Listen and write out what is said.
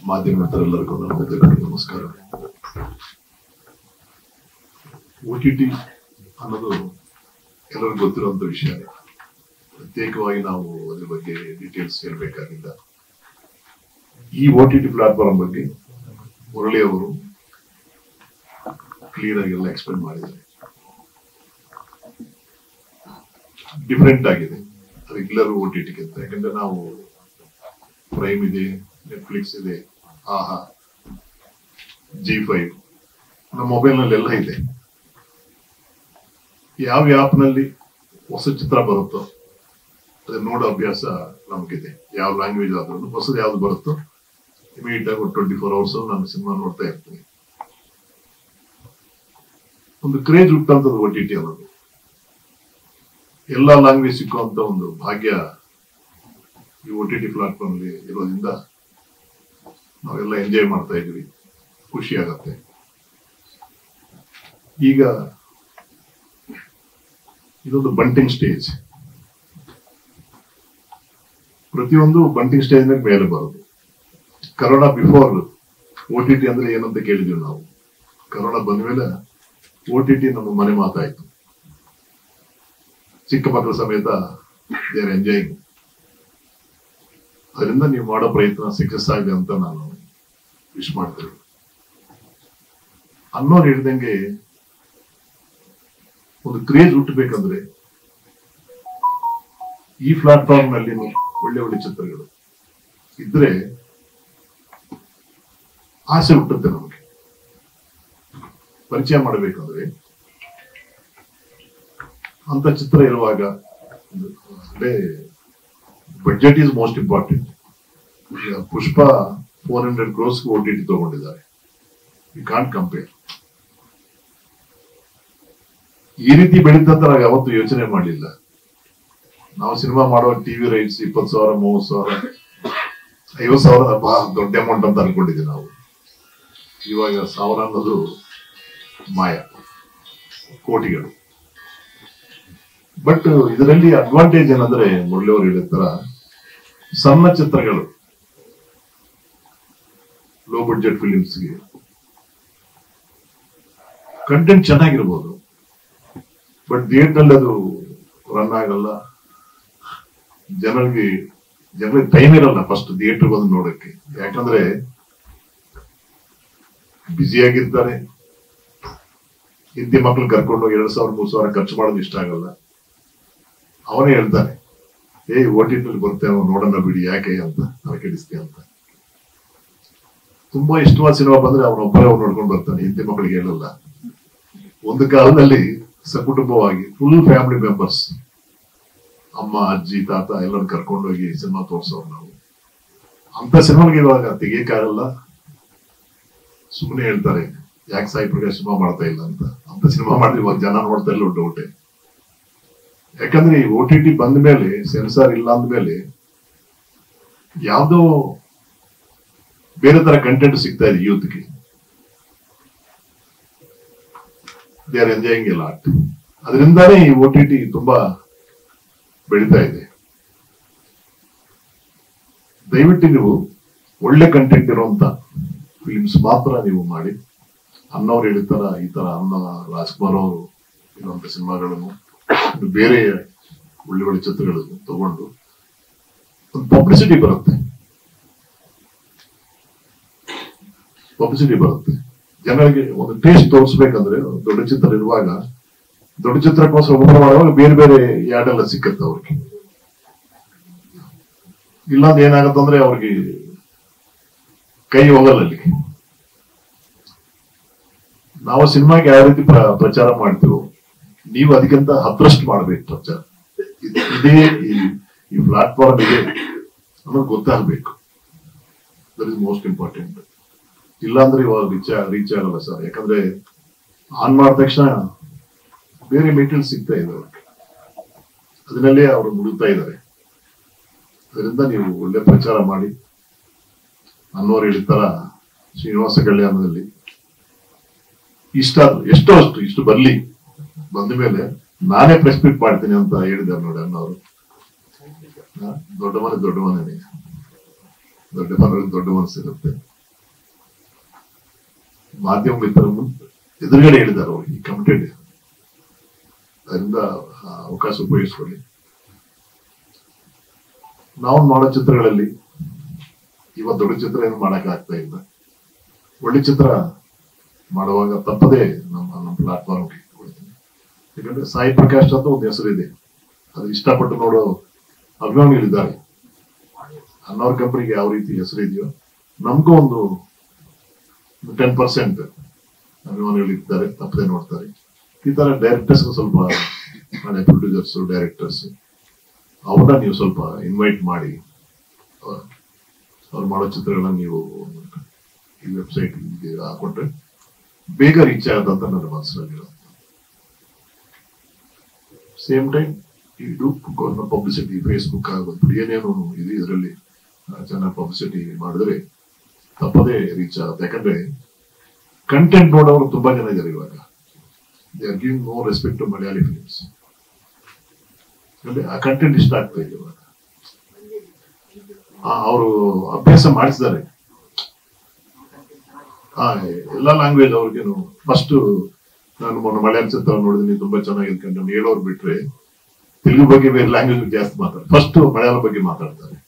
ಮಾಧ್ಯಮ ಮಿತ್ರರೆಲ್ಲರಿಗೂ ನನ್ನ ಹೃದಯದ ನಮಸ್ಕಾರ ಒ ಟಿ ಟಿ ಅನ್ನೋದು ಎಲ್ಲರಿಗೂ ಗೊತ್ತಿರುವಂತ ವಿಷಯ ಪ್ರತ್ಯೇಕವಾಗಿ ನಾವು ಅದ್ರ ಬಗ್ಗೆ ಡೀಟೇಲ್ಸ್ ಹೇಳ್ಬೇಕಾಗಿಲ್ಲ ಈ ಒ ಟಿ ಟಿ ಪ್ಲಾಟ್ಫಾರ್ಮ್ ಬಗ್ಗೆ ಮುರಳಿ ಅವರು ಕ್ಲಿಯರ್ ಆಗಿ ಎಲ್ಲ ಎಕ್ಸ್ಪ್ಲೇನ್ ಮಾಡಿದ್ದಾರೆ ಡಿಫರೆಂಟ್ ಆಗಿದೆ ರೆಗ್ಯುಲರ್ ಓ ಟಿ ಟಿಗಿಂತ ಯಾಕಂದ್ರೆ ನಾವು ಪ್ರೈಮ್ ಇದೆ ನೆಟ್ಫ್ಲಿಕ್ಸ್ ಇದೆ ಆಹಾ ಜಿ ಫೈವ್ ನಮ್ಮ ಮೊಬೈಲ್ ನಲ್ಲಿ ಎಲ್ಲ ಇದೆ ಯಾವ ಆಪ್ ನಲ್ಲಿ ಹೊಸ ಚಿತ್ರ ಬರುತ್ತೋ ಅದನ್ನ ನೋಡೋ ಅಭ್ಯಾಸ ನಮಗಿದೆ ಯಾವ ಲ್ಯಾಂಗ್ವೇಜ್ ಆದ್ರೂ ಹೊಸದು ಯಾವ್ದು ಬರುತ್ತೋ ಇಮಿಡಿಯೇಟ್ ಆಗಿ ಟ್ವೆಂಟಿ ಫೋರ್ ಅವರ್ಸ್ ನಾನು ಸಿನಿಮಾ ನೋಡ್ತಾ ಇರ್ತೀನಿ ಒಂದು ಕ್ರೇಜ್ ಹುಟ್ಟಂತದ್ದು ಒ ಟಿ ಟಿ ಅನ್ನೋದು ಎಲ್ಲಾ ಲ್ಯಾಂಗ್ವೇಜ್ ಸಿಕ್ಕುವಂತ ಒಂದು ಭಾಗ್ಯ ಈ ಒ ಟಿ ಟಿ ಪ್ಲಾಟ್ಫಾರ್ಮ್ ಇರೋದ್ರಿಂದ ನಾವೆಲ್ಲ ಎಂಜಾಯ್ ಮಾಡ್ತಾ ಇದ್ವಿ ಖುಷಿ ಆಗತ್ತೆ ಈಗ ಇದೊಂದು ಬಂಟಿಂಗ್ ಸ್ಟೇಜ್ ಪ್ರತಿಯೊಂದು ಬಂಟಿಂಗ್ ಸ್ಟೇಜ್ ಮೇಲೆ ಬರೋದು corona before O T T ಅಂದ್ರೆ ಏನಂತ ಕೇಳಿದ್ವಿ ನಾವು ಕರೋನಾ ಬಂದ ಮೇಲೆ ಓ ಟಿ ಟಿ ನಮ್ಮ ಮನೆ ಮಾತಾಯ್ತು ಚಿಕ್ಕ ಮಕ್ಕಳ ಸಮೇತ ದೇ ಆರ್ ಎಂಜಾಯಿಂಗ್ ಅದರಿಂದ ನೀವು ಮಾಡೋ ಪ್ರಯತ್ನ ಸಕ್ಸಸ್ ಆಗಲಿ ಅಂತ ನಾನು ವಿಶ್ ಮಾಡ್ತೇನೆ ಅನ್ನೋರು ಹೇಳಿದಂಗೆ ಒಂದು ಕ್ರೇಜ್ ಹುಟ್ಟಬೇಕಂದ್ರೆ ಈ ಪ್ಲಾಟ್ಫಾರ್ಮ್ ನಲ್ಲಿ ಒಳ್ಳೆ ಒಳ್ಳೆ ಚಿತ್ರಗಳು ಇದ್ರೆ ಆಸೆ ಹುಟ್ಟುತ್ತೆ ನಮಗೆ ಪರಿಚಯ ಮಾಡಬೇಕಂದ್ರೆ ಅಂತ ಚಿತ್ರ ಇರುವಾಗ ಅಂದ್ರೆ budget is most important Pushpa four hundred crores O T T ತಗೊಂಡಿದ್ದಾರೆ ಯು ಕಾಂಟ್ ಕಂಪೇರ್ ಈ ರೀತಿ ಬೆಳೀತಂತ ನಾವು ಯಾವತ್ತೂ ಯೋಚನೆ ಮಾಡಲಿಲ್ಲ ನಾವು ಸಿನಿಮಾ ಮಾಡುವ ಟಿವಿ ರೈಟ್ಸ್ ಇಪ್ಪತ್ತು ಸಾವಿರ ಮೂವತ್ತು ಸಾವಿರ ಐವತ್ತು ಸಾವಿರ ಬಹಳ ದೊಡ್ಡ ಅಮೌಂಟ್ ಅಂತ ಅನ್ಕೊಂಡಿದ್ವಿ ನಾವು ಇವಾಗ ಸಾವಿರ ಅನ್ನೋದು ಮಾಯ ಕೋಟಿಗಳು ಬಟ್ ಇದರಲ್ಲಿ ಅಡ್ವಾಂಟೇಜ್ ಏನಂದ್ರೆ ಮುರಳಿ ಅವರು ಹೇಳಿದ ತರ ಸಣ್ಣ ಚಿತ್ರಗಳು ಲೋ ಬಡ್ಜೆಟ್ ಫಿಲಿಮ್ಸ್ಗೆ ಕಂಟೆಂಟ್ ಚೆನ್ನಾಗಿರ್ಬೋದು ಬಟ್ ಥಿಯೇಟರ್ ಅದು ರನ್ ಆಗಲ್ಲ ಜನರಿಗೆ ಜನರಿಗೆ ಟೈಮ್ ಇರಲ್ಲ ಫಸ್ಟ್ ಥಿಯೇಟರ್ ಬಂದು ನೋಡಕ್ಕೆ ಯಾಕಂದ್ರೆ ಬ್ಯುಸಿ ಆಗಿರ್ತಾರೆ ಹಿಂದಿ ಮಕ್ಳು ಕರ್ಕೊಂಡು ಹೋಗಿ ಎರಡ್ ಸಾವಿರ ಮೂರ್ ಸಾವಿರ ಖರ್ಚು ಮಾಡೋದು ಇಷ್ಟ ಆಗಲ್ಲ ಅವನೇ ಹೇಳ್ತಾನೆ ಏ ಓಟಿನಲ್ಲಿ ಬರ್ತೇವೆ ನೋಡೋಣ ಬಿಡಿ ಯಾಕೆ ಅಂತ ನಾವು ಕೆಡಿಸ್ತೀವಿ ಅಂತ ತುಂಬಾ ಇಷ್ಟವಾದ ಸಿನಿಮಾ ಬಂದ್ರೆ ಅವನೊಬ್ಬರೇ ಅವ್ನು ನೋಡ್ಕೊಂಡು ಬರ್ತಾನೆ ಹಿಂದಿ ಮಕ್ಕಳಿಗೆ ಹೇಳಲ್ಲ ಒಂದು ಕಾಲದಲ್ಲಿ ಸಕುಟುಂಬವಾಗಿ ಫುಲ್ ಫ್ಯಾಮಿಲಿ ಮೆಂಬರ್ಸ್ ಅಮ್ಮ ಅಜ್ಜಿ ತಾತ ಎಲ್ಲರೂ ಕರ್ಕೊಂಡು ಹೋಗಿ ಸಿನಿಮಾ ತೋರ್ಸೋರು ನಾವು ಅಂತ ಸಿನಿಮಾಗೆ ಇವಾಗ ತೆಗಿಯಕ್ಕಾಗಲ್ಲ ಸುಮ್ಮನೆ ಹೇಳ್ತಾರೆ ಯಾಕೆ ಸಾಯಿ ಪ್ರಕಾಶ್ ಸಿನಿಮಾ ಮಾಡ್ತಾ ಇಲ್ಲ ಅಂತ ಅಂತ ಸಿನಿಮಾ ಮಾಡಿದ್ರೆ ಇವಾಗ ಜನ ನೋಡ್ತಾ ಇಲ್ಲ ಡೌಟೆ ಯಾಕಂದ್ರೆ ಈ ಓ ಟಿ ಟಿ ಬಂದ ಮೇಲೆ ಸೆನ್ಸಾರ್ ಇಲ್ಲ ಅಂದ್ಮೇಲೆ ಯಾವ್ದೋ ಬೇರೆ ತರ ಕಂಟೆಂಟ್ ಸಿಗ್ತಾ ಇದೆ ಯೂತ್ಗೆ they are enjoying a lot ಅದರಿಂದಾನೇ ಈ ಓ ಟಿ ಟಿ ತುಂಬಾ ಬೆಳೀತಾ ಇದೆ ದಯವಿಟ್ಟು ನೀವು ಒಳ್ಳೆ ಕಂಟೆಂಟ್ ಇರುವಂತ ಫಿಲ್ಮ್ಸ್ ಮಾತ್ರ ನೀವು ಮಾಡಿ ಅನ್ನವ್ರು ಹೇಳಿರ್ತಾರ ಈ ತರ ಅನ್ನ ರಾಜ್ಕುಮಾರ್ ಅವರು ಇರುವಂತ ಸಿನಿಮಾಗಳನ್ನು ಇನ್ನು ಬೇರೆ ಒಳ್ಳೆ ಒಳ್ಳೆ ಚಿತ್ರಗಳನ್ನು ತಗೊಂಡು ಒಂದು ಪಬ್ಲಿಸಿಟಿ ಬರುತ್ತೆ ಪಬ್ಲಿಸಿಟಿ ಬರುತ್ತೆ ಜನರಿಗೆ ಒಂದು ಟೇಸ್ಟ್ ತೋರಿಸ್ಬೇಕಂದ್ರೆ ದೊಡ್ಡ ಚಿತ್ರ ಇರುವಾಗ ದೊಡ್ಡ ಚಿತ್ರಕ್ಕೋಸ್ಕರ ಓಪನ್ ಮಾಡುವಾಗ ಬೇರೆ ಬೇರೆ ಯಾಡ್ ಎಲ್ಲ ಸಿಕ್ಕತ್ತೆ ಅವ್ರಿಗೆ ಇಲ್ಲಾಂದ್ರೆ ಏನಾಗತ್ತಂದ್ರೆ ಅವ್ರಿಗೆ ಕೈ ಹೋಗಲ್ಲ ಅಲ್ಲಿ ನಾವು ಸಿನಿಮಾಗೆ ಯಾವ ರೀತಿ ಪ್ರ- ಪ್ರಚಾರ ಮಾಡ್ತೀವೋ ನೀವು ಅದಕ್ಕಿಂತ ಹತ್ತರಷ್ಟು ಮಾಡ್ಬೇಕು ಪ್ರಚಾರ ಇದ್- ಇದೇ ಈ- ಈ ಪ್ಲಾಟ್ಫಾರ್ಮ್ ಇದೆ ಅನ್ನೋದು ಗೊತ್ತಾಗ್ಬೇಕು ದಟ್ ಇಸ್ ಮೋಸ್ಟ್ ಇಂಪಾರ್ಟೆಂಟ್ ಇಲ್ಲಾಂದ್ರೆ ಇವಾಗ ರೀಚ್ ರೀಚ್ ಆಗಲ್ಲ ಸರ್ ಯಾಕಂದ್ರೆ ಆನ್ ಮಾಡಿದ ತಕ್ಷಣ ಬೇರೆ ಮೆಟೀರಿಯಲ್ ಸಿಗ್ತಾ ಇದೆ ಅವ್ರಿಗೆ ಅದನ್ನಲ್ಲೇ ಅವರು ಮುಡುತ್ತಾ ಇದ್ದಾರೆ ಅದರಿಂದ ನೀವು ಒಳ್ಳೆ ಪ್ರಚಾರ ಮಾಡಿ ಅನ್ನೋರು ಹೇಳಿದ ಶ್ರೀನಿವಾಸ ಕಲ್ಯಾಣದಲ್ಲಿ ಇಷ್ಟ ಎಷ್ಟೋ ಅಷ್ಟು ಇಷ್ಟು ಬರ್ಲಿ ಬಂದ ಮೇಲೆ ನಾನೇ ಪ್ರೆಸ್ ಮೀಟ್ ಮಾಡ್ತೀನಿ ಅಂತ ಹೇಳಿದ್ದಾರೆ ನೋಡಿ ಅನ್ನೋರು ಹ? ದೊಡ್ಡ ಮನೆ ದೊಡ್ಡ ಮನೆನೇ ದೊಡ್ಡ ಮನೆ ದೊಡ್ಡ ಮನಸ್ಸಿರುತ್ತೆ ಮಾಧ್ಯಮ ಮಿತ್ರರ ಮುಂದೆ ಎದುರುಗಡೆ ಹೇಳಿದ್ದಾರೆ ಅವರು ಈ ಕಮಿಟೆಡ್ ಅದರಿಂದ ಆ ಅವಕಾಶ ಉಪಯೋಗಿಸ್ಕೊಳ್ಳಿ ನಾವು ಮಾಡೋ ಚಿತ್ರಗಳಲ್ಲಿ ಇವತ್ತು ದೊಡ್ಡ ಚಿತ್ರ ಏನು ಮಾಡಕ್ ಆಗ್ತಾ ಇಲ್ಲ ಒಳ್ಳೆ ಚಿತ್ರ ಮಾಡುವಾಗ ತಪ್ಪದೇ ನಮ್ಮ ನಮ್ಮ ಪ್ಲಾಟ್ಫಾರ್ಮ್ ಕೊಡ್ತೀನಿ ಯಾಕಂದ್ರೆ ಸಾಯಿ ಪ್ರಕಾಶ್ ಅಂತ ಒಂದು ಹೆಸರಿದೆ ಅದು ಇಷ್ಟಪಟ್ಟು ನೋಡೋ ಅಭಿಮಾನಿಗಳಿದ್ದಾರೆ ಅನ್ನೋರ್ ಕಂಪನಿಗೆ ಯಾವ ರೀತಿ ಹೆಸರಿದೆಯೋ ನಮಗೂ ಒಂದು ಟೆನ್ ಪರ್ಸೆಂಟ್ ಅಭಿಮಾನಿಗಳಿರ್ತಾರೆ ತಪ್ಪದೆ ನೋಡ್ತಾರೆ ಈ ತರ ಡೈರೆಕ್ಟರ್ಸ್ ಸ್ವಲ್ಪ ನಾಳೆ ಪ್ರೊಡ್ಯೂಸರ್ಸ್ ಡೈರೆಕ್ಟರ್ಸ್ ಅವ್ರನ್ನ ನೀವು ಸ್ವಲ್ಪ ಇನ್ವೈಟ್ ಮಾಡಿ ಅವ್ರ್- ಅವ್ರು ಮಾಡೋ ಚಿತ್ರಗಳನ್ನ ನೀವು ಈ ವೆಬ್ಸೈಟ್ ಹಾಕೊಂಡ್ರೆ ಬೇಗ ರೀಚ್ ಆಗುತ್ತೆ ಅಂತ ನನ್ನ ಮನಸ್ಸಿನಲ್ಲಿ ಸೇಮ್ ಟೈಮ್ ಇದು ಪಬ್ಲಿಸಿಟಿ ಫೇಸ್ಬುಕ್ ಆಗೋದು ಏನೇನು ಇದೆ ಇದರಲ್ಲಿ ಚೆನ್ನಾಗಿ ಪಬ್ಲಿಸಿಟಿ ಮಾಡಿದ್ರೆ ತಪ್ಪದೇ ರೀಚ್ ಆಗುತ್ತೆ ಯಾಕಂದ್ರೆ ಕಂಟೆಂಟ್ ನೋಡೋರು ತುಂಬಾ ಜನ ಇದ್ದಾರೆ ಇವಾಗ they are giving no respect to Malayali films ಅಂದ್ರೆ ಆ ಕಂಟೆಂಟ್ ಇಷ್ಟ ಆಗ್ತಾ ಇದೆ ಇವಾಗ ಅವರು ಅಭ್ಯಾಸ ಮಾಡಿಸಿದ್ದಾರೆ ಆ ಎಲ್ಲಾ ಲ್ಯಾಂಗ್ವೇಜ್ ಅವ್ರಿಗೇನು ಫಸ್ಟ್ ನಾನು ಮೊನ್ನೆ ಮಲಯಾಳ ಚಿತ್ರ ನೋಡಿದ್ದೀನಿ ತುಂಬಾ ಚೆನ್ನಾಗಿದೆ ಕಂಡು ಹೇಳೋರು ಬಿಟ್ರೆ ತೆಲುಗು ಬಗ್ಗೆ ಬೇರೆ ಲ್ಯಾಂಗ್ವೇಜ್ ಜಾಸ್ತಿ ಮಾತಾಡ್ತಾರೆ ಫಸ್ಟ್ ಮಲಯಾಳ ಬಗ್ಗೆ ಮಾತಾಡ್ತಾರೆ